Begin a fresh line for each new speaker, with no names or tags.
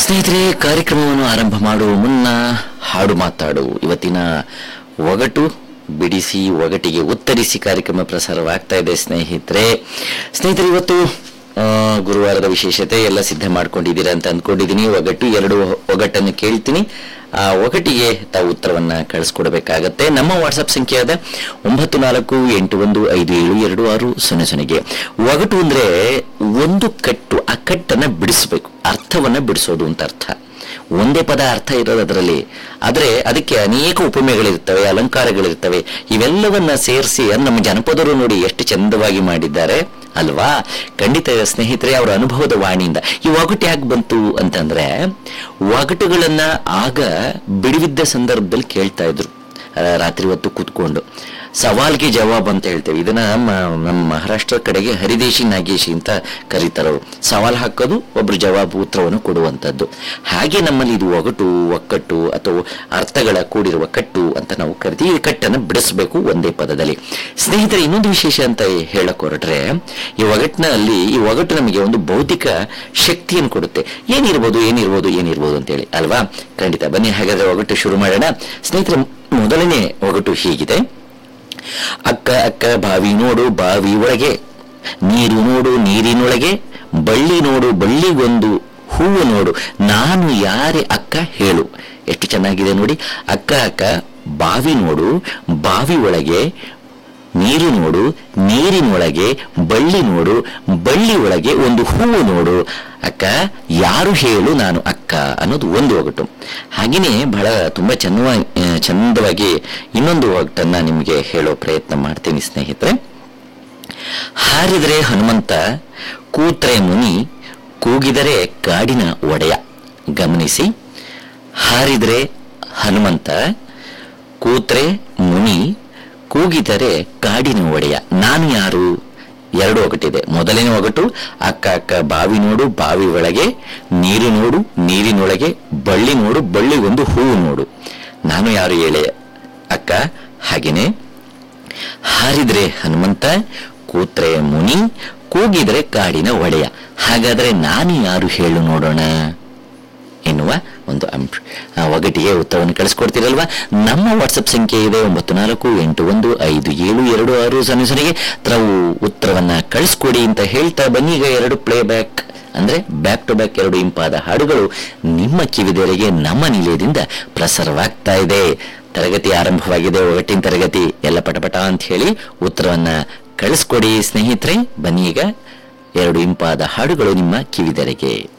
ಸ್ನೇಹಿತರೆ ಕಾರ್ಯಕ್ರಮವನ್ನು ಆರಂಭ ಮಾಡುವ ಮುನ್ನ ಹಾಡು ಮಾತಾಡು ಇವತ್ತಿನ ಒಗಟು ಬಿಡಿಸಿ ಒಗಟಿಗೆ ಉತ್ತರಿಸಿ ಕಾರ್ಯಕ್ರಮ ಪ್ರಸಾರವಾಗ್ತಾ ಇದೆ ಸ್ನೇಹಿತರೆ ಸ್ನೇಹಿತರೆ ಇವತ್ತು ಆ, ಗುರುವಾರದ ವಿಶೇಷತೆ ಎಲ್ಲ ಸಿದ್ಧ ಮಾಡ್ಕೊಂಡಿದ್ದೀರಾ ಅಂತ ಅಂದ್ಕೊಂಡಿದ್ದೀನಿ ಒಗಟು ಎರಡು ಒಗಟನ್ನು ಕೇಳ್ತೀನಿ ಆ ಒಗಟಿಗೆ ತಾವು ಉತ್ತರವನ್ನ ಕಳಿಸ್ಕೊಡ್ಬೇಕಾಗತ್ತೆ ನಮ್ಮ ವಾಟ್ಸಪ್ ಸಂಖ್ಯೆಯಾದ ಒಂಬತ್ತು ನಾಲ್ಕು ಎಂಟು ಒಂದು ಐದು ಏಳು ಎರಡು ಆರು ಸೊನ್ನೆ ಸೊನ್ನೆಗೆ ಒಗಟು ಅಂದ್ರೆ ಒಂದು ಕಟ್ಟು ಆ ಕಟ್ಟನ್ನ ಬಿಡಿಸ್ಬೇಕು ಅರ್ಥವನ್ನ ಬಿಡಿಸೋದು ಅಂತ ಅರ್ಥ ಒಂದೇ ಪದ ಅರ್ಥ ಇರೋದು ಅದರಲ್ಲಿ ಆದ್ರೆ ಅದಕ್ಕೆ ಅನೇಕ ಉಪಮೆಗಳಿರ್ತವೆ ಅಲಂಕಾರಗಳಿರ್ತವೆ ಇವೆಲ್ಲವನ್ನ ಸೇರಿಸಿ ನಮ್ಮ ಜನಪದರು ನೋಡಿ ಎಷ್ಟು ಚಂದವಾಗಿ ಮಾಡಿದ್ದಾರೆ ಅಲ್ವಾ ಖಂಡಿತ ಸ್ನೇಹಿತರೆ ಅವರ ಅನುಭವದ ವಾಣಿಯಿಂದ ಈ ಒಗಟು ಯಾಕೆ ಬಂತು ಅಂತಂದ್ರೆ ಒಗಟುಗಳನ್ನ ಆಗ ಬಿಡುವಿದ್ದ ಸಂದರ್ಭದಲ್ಲಿ ಕೇಳ್ತಾ ಇದ್ರು ಆ, ರಾತ್ರಿ ಹೊತ್ತು ಕೂತ್ಕೊಂಡು ಸವಾಲ್ಗೆ ಜವಾಬ್ ಅಂತ ಹೇಳ್ತೇವೆ ಇದನ್ನ ನಮ್ಮ ನಮ್ಮ ಮಹಾರಾಷ್ಟ್ರ ಕಡೆಗೆ ಹರಿದೇಶಿ ನಾಗೇಶಿ ಅಂತ ಕರೀತಾರೆ ಅವರು ಸವಾಲ್ ಹಾಕೋದು ಒಬ್ರು ಜವಾಬು ಉತ್ತರವನ್ನು ಕೊಡುವಂಥದ್ದು ಹಾಗೆ ನಮ್ಮಲ್ಲಿ ಇದು ಒಗಟು ಒಕ್ಕಟ್ಟು ಅಥವಾ ಅರ್ಥಗಳ ಕೂಡಿರುವ ಕಟ್ಟು ಅಂತ ನಾವು ಕರಿತೀವಿ ಈ ಕಟ್ಟನ್ನು ಬಿಡಿಸಬೇಕು ಒಂದೇ ಪದದಲ್ಲಿ ಸ್ನೇಹಿತರೆ ಇನ್ನೊಂದು ವಿಶೇಷ ಅಂತ ಹೇಳಕ್ ಹೊರಟ್ರೆ ಈ ಒಗಟ್ಟಿನಲ್ಲಿ ಈ ಒಗಟು ನಮಗೆ ಒಂದು ಭೌತಿಕ ಶಕ್ತಿಯನ್ನು ಕೊಡುತ್ತೆ ಏನಿರ್ಬೋದು ಏನಿರ್ಬೋದು ಏನಿರ್ಬೋದು ಅಂತೇಳಿ ಅಲ್ವಾ ಖಂಡಿತ ಬನ್ನಿ ಹಾಗಾದ್ರೆ ಒಗಟು ಶುರು ಮಾಡೋಣ ಸ್ನೇಹಿತರೆ ಮೊದಲನೇ ಒಗಟು ಹೀಗಿದೆ ಅಕ್ಕ ಅಕ್ಕ ಬಾವಿ ನೋಡು ಬಾವಿ ಒಳಗೆ ನೀರು ನೋಡು ನೀರಿನೊಳಗೆ ಬಳ್ಳಿ ನೋಡು ಬಳ್ಳಿಗೊಂದು ಹೂವು ನೋಡು ನಾನು ಯಾರೇ ಅಕ್ಕ ಹೇಳು ಎಷ್ಟು ಚೆನ್ನಾಗಿದೆ ನೋಡಿ ಅಕ್ಕ ಅಕ್ಕ ಬಾವಿ ನೋಡು ಬಾವಿ ಒಳಗೆ ನೀರು ನೋಡು ನೀರಿನೊಳಗೆ ಬಳ್ಳಿ ನೋಡು ಬಳ್ಳಿ ಒಳಗೆ ಒಂದು ಹೂವು ನೋಡು ಅಕ್ಕ ಯಾರು ಹೇಳು ನಾನು ಅಕ್ಕ ಅನ್ನೋದು ಒಂದು ಒಗಟು ಹಾಗೆಯೇ ಬಹಳ ತುಂಬಾ ಚಂದವಾಗಿ ಚಂದವಾಗಿ ಇನ್ನೊಂದು ಒಗಟನ್ನ ನಿಮಗೆ ಹೇಳೋ ಪ್ರಯತ್ನ ಮಾಡ್ತೀನಿ ಸ್ನೇಹಿತರೆ ಹಾರಿದರೆ ಹನುಮಂತ ಕೂತ್ರೆ ಮುನಿ ಕೂಗಿದರೆ ಕಾಡಿನ ಒಡೆಯ ಗಮನಿಸಿ ಹಾರಿದರೆ ಹನುಮಂತ ಕೂತ್ರೆ ಮುನಿ ಕೂಗಿದರೆ ಕಾಡಿನ ಒಡೆಯ ನಾನು ಯಾರು ಎರಡು ಒಗಟಿದೆ ಮೊದಲನೇ ಒಗಟು ಅಕ್ಕ ಅಕ್ಕ ಬಾವಿ ನೋಡು ಬಾವಿ ಒಳಗೆ ನೀರು ನೋಡು ನೀರಿನೊಳಗೆ ಬಳ್ಳಿ ನೋಡು ಬಳ್ಳಿ ಒಂದು ಹೂವು ನೋಡು ನಾನು ಯಾರು ಹೇಳೆ ಅಕ್ಕ ಹಾಗೇನೆ ಹಾರಿದ್ರೆ ಹನುಮಂತ ಕೂತ್ರೆ ಮುನಿ ಕೂಗಿದ್ರೆ ಕಾಡಿನ ಒಡೆಯ ಹಾಗಾದ್ರೆ ನಾನು ಯಾರು ಹೇಳು ನೋಡೋಣ ಎನ್ನುವ ಒಂದು ಅಂಶ ಆ ಒಗಟಿಗೆ ಉತ್ತರವನ್ನು ಕಳಿಸ್ಕೊಡ್ತೀರಲ್ವಾ ನಮ್ಮ ವಾಟ್ಸಪ್ ಸಂಖ್ಯೆ ಇದೆ ಒಂಬತ್ತು ನಾಲ್ಕು ಎಂಟು ಒಂದು ಐದು ಏಳು ಎರಡು ಆರು ಸೊನ್ನೆ ಸೊನ್ನೆಗೆ ತಾವು ಉತ್ತರವನ್ನ ಕಳಿಸ್ಕೊಡಿ ಅಂತ ಹೇಳ್ತಾ ಬನ್ನಿ ಈಗ ಎರಡು ಪ್ಲೇ ಬ್ಯಾಕ್ ಅಂದ್ರೆ ಬ್ಯಾಕ್ ಟು ಬ್ಯಾಕ್ ಎರಡು ಇಂಪಾದ ಹಾಡುಗಳು ನಿಮ್ಮ ಕಿವಿದೆರೆಗೆ ನಮ್ಮ ನಿಲಯದಿಂದ ಪ್ರಸಾರವಾಗ್ತಾ ಇದೆ ತರಗತಿ ಆರಂಭವಾಗಿದೆ ಒಗಟಿನ ತರಗತಿ ಎಲ್ಲ ಪಟಪಟ ಅಂತ ಹೇಳಿ ಉತ್ತರವನ್ನ ಕಳಿಸ್ಕೊಡಿ ಸ್ನೇಹಿತರೆ ಬನ್ನಿ ಈಗ ಎರಡು ಇಂಪಾದ ಹಾಡುಗಳು ನಿಮ್ಮ ಕಿವಿದೆರೆಗೆ